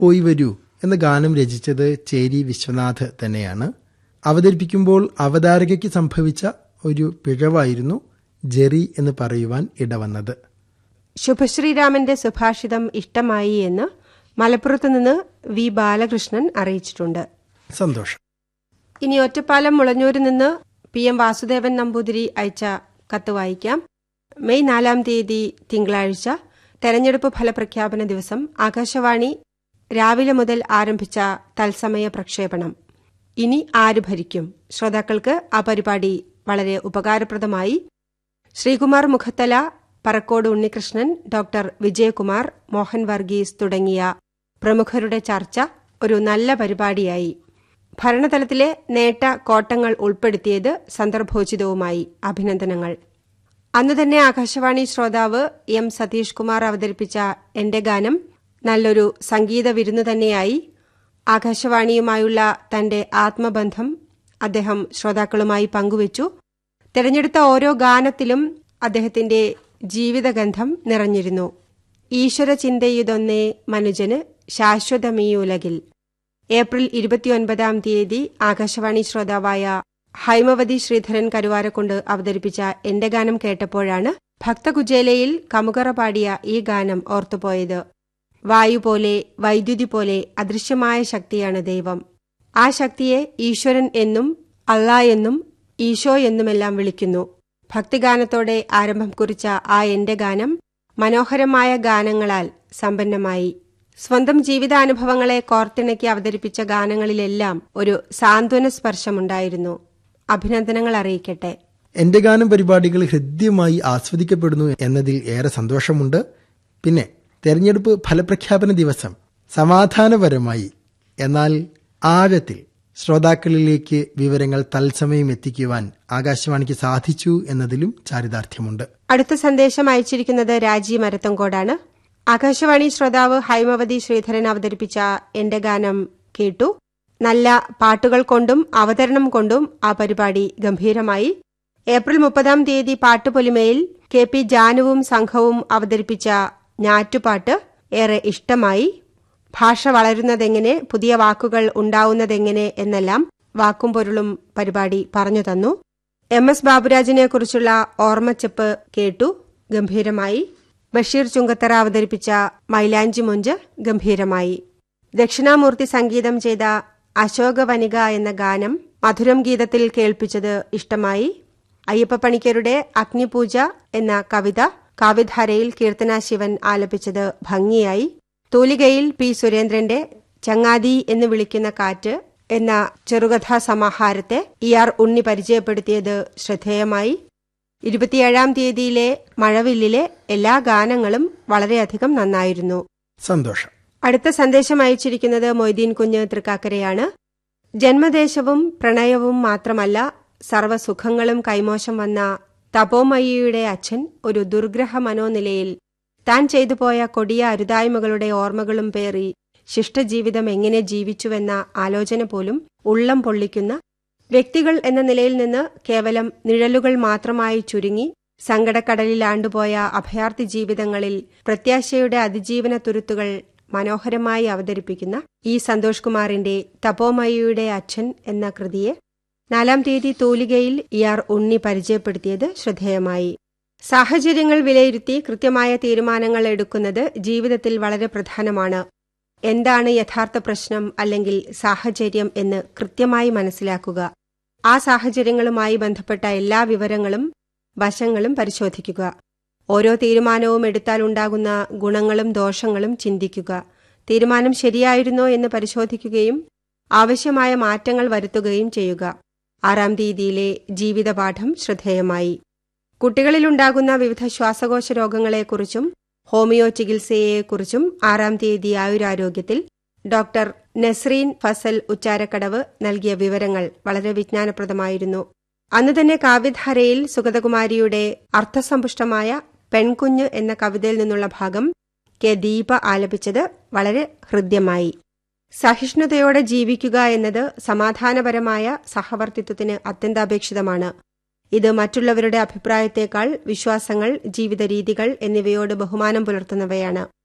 ഓയ് വരൂ എന്ന ഗാനം രചിച്ചത് ചേരി വിശ്വനാഥ് തന്നെയാണ് അവതരിപ്പിക്കുമ്പോൾ അവതാരകയ്ക്ക് സംഭവിച്ച ഒരു പിഴവായിരുന്നു ജെറി എന്ന് പറയുവാൻ ഇടവന്നത് ശുഭശ്രീരാമന്റെ സുഭാഷിതം ഇഷ്ടമായി എന്ന് മലപ്പുറത്ത് നിന്ന് വി ബാലകൃഷ്ണൻ അറിയിച്ചിട്ടുണ്ട് സന്തോഷം ഇനി ഒറ്റപ്പാലം മുളഞ്ഞൂരിൽ നിന്ന് പി എം വാസുദേവൻ നമ്പൂതിരി അയച്ച കത്ത് വായിക്കാം മെയ് നാലാം തീയതി തിങ്കളാഴ്ച തെരഞ്ഞെടുപ്പ് ഫലപ്രഖ്യാപന ദിവസം ആകാശവാണി രാവിലെ മുതൽ ആരംഭിച്ച തത്സമയ പ്രക്ഷേപണം ഇനി ആര് ഭരിക്കും ശ്രോതാക്കൾക്ക് ആ പരിപാടി വളരെ ഉപകാരപ്രദമായി ശ്രീകുമാർ മുഖത്തല പറക്കോട് ഉണ്ണികൃഷ്ണൻ ഡോക്ടർ വിജയകുമാർ മോഹൻ വർഗീസ് തുടങ്ങിയ പ്രമുഖരുടെ ചർച്ച ഒരു നല്ല പരിപാടിയായി ഭരണതലത്തിലെ നേട്ട കോട്ടങ്ങൾ ഉൾപ്പെടുത്തിയത് സന്ദർഭോചിതവുമായി അഭിനന്ദനങ്ങൾ അന്നു തന്നെ ആകാശവാണി ശ്രോതാവ് എം സതീഷ് കുമാർ അവതരിപ്പിച്ച എന്റെ ഗാനം നല്ലൊരു സംഗീത വിരുന്നു തന്നെയായി ആകാശവാണിയുമായുള്ള തന്റെ ആത്മബന്ധം അദ്ദേഹം ശ്രോതാക്കളുമായി പങ്കുവച്ചു തിരഞ്ഞെടുത്ത ഓരോ ഗാനത്തിലും അദ്ദേഹത്തിന്റെ ജീവിതഗന്ധം നിറഞ്ഞിരുന്നു ഈശ്വര ചിന്തയുതൊന്നേ മനുജന് ശാശ്വതമീ ഉലകിൽ ഏപ്രിൽ ഇരുപത്തിയൊൻപതാം തീയതി ആകാശവാണി ശ്രോതാവായ ഹൈമവതി ശ്രീധരൻ കരുവാരക്കൊണ്ട് അവതരിപ്പിച്ച എന്റെ ഗാനം കേട്ടപ്പോഴാണ് ഭക്തകുചേലയിൽ കമുകറ പാടിയ ഈ ഗാനം ഓർത്തുപോയത് വായു പോലെ വൈദ്യുതി പോലെ അദൃശ്യമായ ശക്തിയാണ് ദൈവം ആ ശക്തിയെ ഈശ്വരൻ എന്നും അള്ളാ എന്നും ഈശോ എന്നുമെല്ലാം വിളിക്കുന്നു ഭക്തിഗാനത്തോടെ ആരംഭം കുറിച്ച ആ എന്റെ ഗാനം മനോഹരമായ ഗാനങ്ങളാൽ സമ്പന്നമായി സ്വന്തം ജീവിതാനുഭവങ്ങളെ കോർത്തിണക്കി അവതരിപ്പിച്ച ഗാനങ്ങളിലെല്ലാം ഒരു സാന്ത്വന സ്പർശമുണ്ടായിരുന്നു അഭിനന്ദനങ്ങൾ അറിയിക്കട്ടെ എന്റെ ഗാനം പരിപാടികൾ ഹൃദ്യമായി ആസ്വദിക്കപ്പെടുന്നു എന്നതിൽ ഏറെ സന്തോഷമുണ്ട് പിന്നെ തെരഞ്ഞെടുപ്പ് ഫലപ്രഖ്യാപന ദിവസം സമാധാനപരമായി എന്നാൽ ആഴത്തിൽ ശ്രോതാക്കളിലേക്ക് വിവരങ്ങൾ തത്സമയം എത്തിക്കുവാൻ ആകാശവാണിക്ക് സാധിച്ചു എന്നതിലും ചാരിതാർത്ഥ്യമുണ്ട് അടുത്ത സന്ദേശം അയച്ചിരിക്കുന്നത് രാജി മരത്തങ്കോടാണ് ആകാശവാണി ശ്രോതാവ് ഹൈമവതി ശ്രീധരൻ അവതരിപ്പിച്ച എന്റെ ഗാനം കേട്ടു നല്ല പാട്ടുകൾ കൊണ്ടും അവതരണം കൊണ്ടും ആ പരിപാടി ഗംഭീരമായി ഏപ്രിൽ മുപ്പതാം തീയതി പാട്ടുപൊലിമയിൽ കെ പി ജാനുവും സംഘവും അവതരിപ്പിച്ച ഞാറ്റുപാട്ട് ഏറെ ഇഷ്ടമായി ഭാഷ വളരുന്നതെങ്ങനെ പുതിയ വാക്കുകൾ ഉണ്ടാവുന്നതെങ്ങനെ എന്നെല്ലാം വാക്കും പൊരുളും പരിപാടി പറഞ്ഞു തന്നു എം എസ് ബാബുരാജിനെ കുറിച്ചുള്ള ഓർമ്മച്ചെപ്പ് കേട്ടു ഗംഭീരമായി ബഷീർ ചുങ്കത്തറ അവതരിപ്പിച്ച മൈലാഞ്ചി മൊഞ്ച് ഗംഭീരമായി ദക്ഷിണാമൂർത്തി സംഗീതം ചെയ്ത അശോകവനിക എന്ന ഗാനം മധുരം ഗീതത്തിൽ കേൾപ്പിച്ചത് ഇഷ്ടമായി അയ്യപ്പ പണിക്കരുടെ അഗ്നിപൂജ എന്ന കവിത കാവ്യധാരയിൽ കീർത്തന ശിവൻ ആലപിച്ചത് ഭംഗിയായി തൂലികയിൽ പി സുരേന്ദ്രന്റെ ചങ്ങാതി എന്ന് വിളിക്കുന്ന കാറ്റ് എന്ന ചെറുകഥാ സമാഹാരത്തെ ഇ ആർ ഉണ്ണി പരിചയപ്പെടുത്തിയത് ശ്രദ്ധേയമായി ഇരുപത്തിയേഴാം തീയതിയിലെ മഴവില്ലിലെ എല്ലാ ഗാനങ്ങളും വളരെയധികം നന്നായിരുന്നു സന്തോഷം അടുത്ത സന്ദേശം അയച്ചിരിക്കുന്നത് മൊയ്തീൻ കുഞ്ഞ് തൃക്കാക്കരയാണ് ജന്മദേശവും പ്രണയവും മാത്രമല്ല സർവ്വസുഖങ്ങളും കൈമോശം വന്ന തപോമയിയുടെ അച്ഛൻ ഒരു ദുർഗ്രഹ മനോനിലയിൽ താൻ ചെയ്തുപോയ കൊടിയ അരുതായ്മകളുടെ ഓർമ്മകളും പേറി ശിഷ്ടജീവിതം എങ്ങനെ ജീവിച്ചുവെന്ന ആലോചന പോലും ഉള്ളം പൊള്ളിക്കുന്ന വ്യക്തികൾ എന്ന നിലയിൽ നിന്ന് കേവലം നിഴലുകൾ മാത്രമായി ചുരുങ്ങി സങ്കടക്കടലിൽ ആണ്ടുപോയ അഭയാർത്ഥി ജീവിതങ്ങളിൽ പ്രത്യാശയുടെ അതിജീവന തുരുത്തുകൾ മനോഹരമായി അവതരിപ്പിക്കുന്ന ഈ സന്തോഷ് കുമാറിന്റെ തപോമയിയുടെ അച്ഛൻ എന്ന കൃതിയെ നാലാം തീയതി തൂലികയിൽ ഇ ആർ ഉണ്ണി പരിചയപ്പെടുത്തിയത് ശ്രദ്ധേയമായി സാഹചര്യങ്ങൾ വിലയിരുത്തി കൃത്യമായ തീരുമാനങ്ങൾ എടുക്കുന്നത് ജീവിതത്തിൽ വളരെ പ്രധാനമാണ് എന്താണ് യഥാർത്ഥ പ്രശ്നം അല്ലെങ്കിൽ സാഹചര്യം എന്ന് കൃത്യമായി മനസ്സിലാക്കുക ആ സാഹചര്യങ്ങളുമായി ബന്ധപ്പെട്ട എല്ലാ വിവരങ്ങളും വശങ്ങളും പരിശോധിക്കുക ഓരോ തീരുമാനവും എടുത്താൽ ഉണ്ടാകുന്ന ഗുണങ്ങളും ദോഷങ്ങളും ചിന്തിക്കുക തീരുമാനം ശരിയായിരുന്നോ എന്ന് പരിശോധിക്കുകയും ആവശ്യമായ മാറ്റങ്ങൾ വരുത്തുകയും ചെയ്യുക ആറാം തീയതിയിലെ ജീവിതപാഠം ശ്രദ്ധേയമായി കുട്ടികളിലുണ്ടാകുന്ന വിവിധ ശ്വാസകോശ രോഗങ്ങളെക്കുറിച്ചും ഹോമിയോ ചികിത്സയെക്കുറിച്ചും ആറാം തീയതി ആയുരാരോഗ്യത്തിൽ ഡോക്ടർ നസ്രീൻ ഫസൽ ഉച്ചാരക്കടവ് നൽകിയ വിവരങ്ങൾ വളരെ വിജ്ഞാനപ്രദമായിരുന്നു അന്ന് തന്നെ കാവ്യധാരയിൽ സുഗതകുമാരിയുടെ അർത്ഥസമ്പുഷ്ടമായ പെൺകുഞ്ഞ് എന്ന കവിതയിൽ നിന്നുള്ള ഭാഗം കെ ദീപ ആലപിച്ചത് വളരെ ഹൃദ്യമായി സഹിഷ്ണുതയോടെ ജീവിക്കുക എന്നത് സമാധാനപരമായ സഹവർത്തിത്വത്തിന് അത്യന്താപേക്ഷിതമാണ് ഇത് മറ്റുള്ളവരുടെ അഭിപ്രായത്തേക്കാൾ വിശ്വാസങ്ങൾ ജീവിത രീതികൾ എന്നിവയോട് ബഹുമാനം പുലർത്തുന്നവയാണ്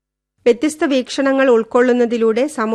വ്യത്യസ്ത വീക്ഷണങ്ങൾ ഉൾക്കൊള്ളുന്നതിലൂടെ സമൂഹ